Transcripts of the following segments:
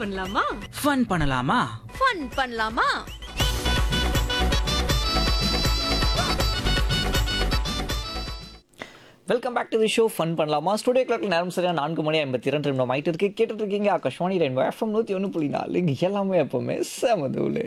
பண்ணலாமா ஃபன் பண்ணலாமா ஃபன் பண்ணலாமா welcome back to the show fun பண்ணலாமா ஸ்டுடியோ கிளாக்ல நேரம் சரியா நான்கு மணி ஐம்பத்தி இரண்டு நிமிடம் ஆயிட்டு இருக்கு கேட்டுட்டு இருக்கீங்க ஆகாஷ்வாணி ரெண்டு எஃப்எம் நூற்றி ஒன்று புள்ளி நாலு இங்க எல்லாமே எப்பவுமே செமதூலு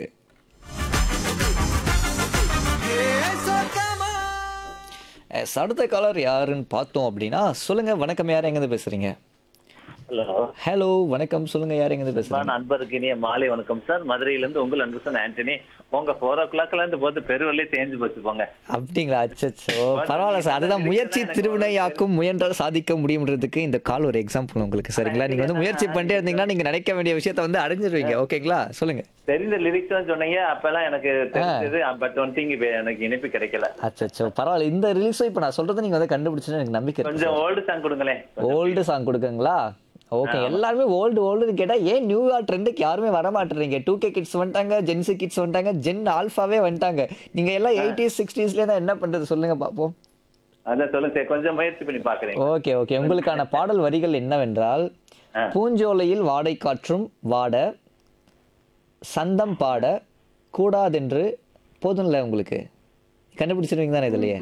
எஸ், அடுத்த காலர் யாருன்னு பார்த்தோம் அப்படின்னா சொல்லுங்க வணக்கம் யார் எங்கேருந்து பேசுறீங்க ஹலோ ஹலோ வணக்கம் சொல்லுங்க யார் எங்கேருந்து பேசுறீங்க நான் நண்பருக்கு இனிய மாலை வணக்கம் சார் மதுரையில இருந்து உங்கள் அன்பு சார் ஆண்டனி உங்க ஃபோர் ஓ கிளாக்ல இருந்து போது பெருவெள்ளி தேஞ்சு போச்சு போங்க அப்படிங்களா அச்சச்சோ பரவாயில்ல சார் அதுதான் முயற்சி திருவினையாக்கும் முயன்றால் சாதிக்க முடியும்ன்றதுக்கு இந்த கால் ஒரு எக்ஸாம்பிள் உங்களுக்கு சரிங்களா நீங்க வந்து முயற்சி பண்ணிட்டே இருந்தீங்கன்னா நீங்க நினைக்க வேண்டிய விஷயத்த வந்து அடைஞ்சிருவீங்க ஓகேங்களா சொல்லுங்க தெரிந்த லிரிக்ஸ் தான் சொன்னீங்க அப்பெல்லாம் எனக்கு தெரிஞ்சது பட் ஒன் திங் எனக்கு இனிப்பு கிடைக்கல அச்சச்சோ பரவாயில்ல இந்த ரிலீஸும் இப்போ நான் சொல்றதை நீங்க வந்து கண்டுபிடிச்சுன்னு எனக்கு நம்பிக்கை இருக்கு கொஞ்சம் ஓல்டு சாங் கொடுங்களேன் ஓல்டு சாங் கொடுக்குங்களா ஓகே எல்லாருமே ஓல்டு ஓல்டுன்னு கேட்டா ஏன் நியூயா ட்ரெண்டுக்கு யாருமே வர மாட்டேறீங்க டூ கே கிட்ஸ் வந்துட்டாங்க ஜென்சி கிட்ஸ் வந்துட்டாங்க ஜென் ஆல்ஃபாவே வந்துட்டாங்க நீங்க எல்லாம் எயிட்டிஸ் சிக்ஸ்டீஸ்லேயே தான் என்ன பண்றது சொல்லுங்க பார்ப்போம் அதான் சொல்லுங்க சார் கொஞ்சம் முயற்சி பண்ணி பாக்குறேன் ஓகே ஓகே உங்களுக்கான பாடல் வரிகள் என்னவென்றால் ஆ. பூஞ்சோலையில் வாடை காற்றும் வாட சந்தம் பாட கூடாதென்று போதும்ல உங்களுக்கு கண்டுபிடிச்சிருவீங்க தானே இதுலயே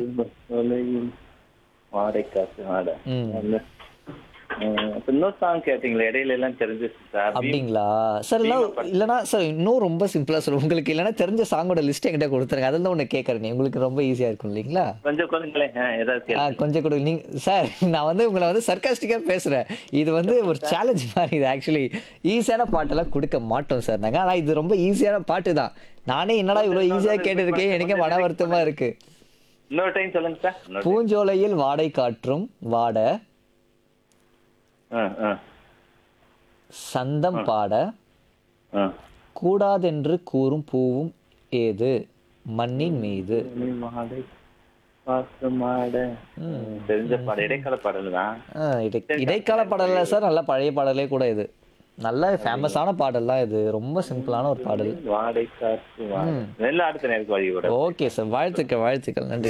வாடகை காசு வாட ம். இன்னொரு சாங் கேட்டீங்களா இடையில எல்லாம் தெரிஞ்சிச்சு சார் அப்படிங்களா சார் இல்லை இல்லைனா சார் இன்னும் ரொம்ப சிம்பிளா சார் உங்களுக்கு இல்லைனா தெரிஞ்ச சாங்கோட லிஸ்ட் என்கிட்ட கொடுத்துருங்க அதில் தான் ஒன்று கேட்குறேன் உங்களுக்கு ரொம்ப ஈஸியா இருக்கும் இல்லைங்களா கொஞ்சம் கொடுங்களேன் ஆ, ஏதாவது ஆ கேளுங்க. கொஞ்சம் கொடு நீங்க சார் நான் வந்து உங்களை வந்து சர்க்காஸ்டிக்காக பேசுறேன் இது வந்து ஒரு சேலஞ்ச் மாதிரி இது ஆக்சுவலி ஈஸியான பாட்டெல்லாம் கொடுக்க மாட்டோம் சார் நாங்கள் ஆனால் இது ரொம்ப ஈஸியான பாட்டு தான் நானே என்னடா இவ்வளோ ஈஸியாக கேட்டிருக்கேன் எனக்கே மன வருத்தமா இருக்கு இன்னொரு டைம் சொல்லுங்க சார் இன்னொரு பூஞ்சோலையில் வாடை காற்றும் வாட ஆ, ஆ, சந்தம் பாட ஆ. கூடாதென்று கூறும் பூவும் ஏது மண்ணின் மீது நீ மாடை பாச மாட தெரிஞ்ச பாடல் இடைக்கால பாடல் தான் ஆ, இடை- இடைக்கால பாடல்ல சார் நல்ல பழைய பாடலே கூட இது நல்ல ஃபேமஸான பாடல் தான் இது ரொம்ப சிம்பிளான ஒரு பாடல் வாடை காற்று வாடை நெல்ல அடுத்த நேருக்கு வழி கூட ஓகே சார் வாழ்த்துக்கள் வாழ்த்துக்கள் நன்றி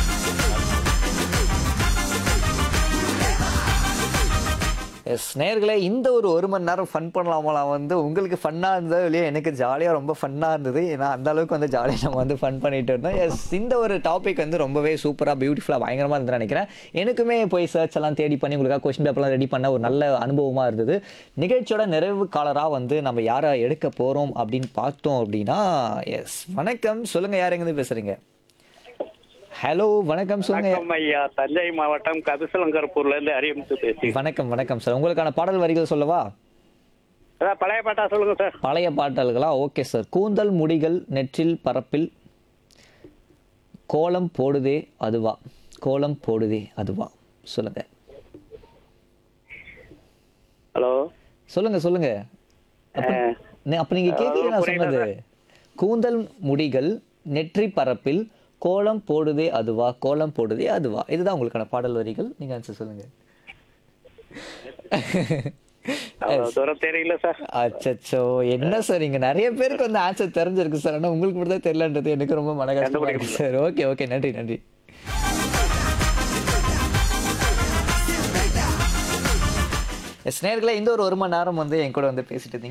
எஸ் நேர்களே இந்த ஒரு ஒரு மணி நேரம் ஃபன் பண்ணலாமலாம் வந்து உங்களுக்கு ஃபன்னாக இருந்ததோ இல்லையா எனக்கு ஜாலியாக ரொம்ப ஃபன்னாக இருந்தது ஏன்னா அந்த அளவுக்கு வந்து ஜாலியாக நம்ம வந்து ஃபன் பண்ணிட்டு இருந்தோம் எஸ் இந்த ஒரு டாபிக் வந்து ரொம்பவே சூப்பராக பியூட்டிஃபுல்லாக பயங்கரமாக இருந்து நினைக்கிறேன் எனக்குமே போய் சர்ச் எல்லாம் தேடி பண்ணி உங்களுக்காக கொஸ்டின் பேப்பர்லாம் ரெடி பண்ண ஒரு நல்ல அனுபவமாக இருந்தது நிகழ்ச்சியோட நிறைவு காலராக வந்து நம்ம யாரை எடுக்க போகிறோம் அப்படின்னு பார்த்தோம் அப்படின்னா எஸ் வணக்கம் சொல்லுங்கள் யார் எங்கேருந்து பேசுகிறீங்க ஹலோ வணக்கம் சொல்லுங்க வணக்கம் ஐயா தஞ்சை மாவட்டம் கபிசலங்கர்பூர்ல இருந்து அரியமுத்து பேசி வணக்கம் வணக்கம் சார் உங்களுக்கான பாடல் வரிகள் சொல்லவா அதான் பழைய பாட்டா சொல்லுங்க சார் பழைய பாடல்களா ஓகே சார் கூந்தல் முடிகள் நெற்றில் பரப்பில் கோலம் போடுதே அதுவா கோலம் போடுதே அதுவா சொல்லுங்க ஹலோ சொல்லுங்க சொல்லுங்க அப்ப நே- அப்ப நீங்க கேட்கல நான் சொன்னது கூந்தல் முடிகள் நெற்றி பரப்பில் கோலம் போடுதே அதுவா கோலம் போடுதே அதுவா இதுதான் உங்களுக்கான பாடல் வரிகள் நீங்க ஆன்சர் சொல்லுங்க அவ்வளவு தூரம் தெரியல சார் அச்சச்சோ என்ன சார் இங்க நிறைய பேருக்கு வந்து ஆன்சர் தெரிஞ்சிருக்கு சார் ஆனா உங்களுக்கு மட்டும் தான் தெரியலன்றது எனக்கு ரொம்ப மன கஷ்டமா இருக்கு சார் ஓகே ஓகே நன்றி நன்றி எஸ் நேர்களே இந்த ஒரு ஒரு மணி நேரம் வந்து என் கூட வந்து பேசிட்டு இருந்தீங்க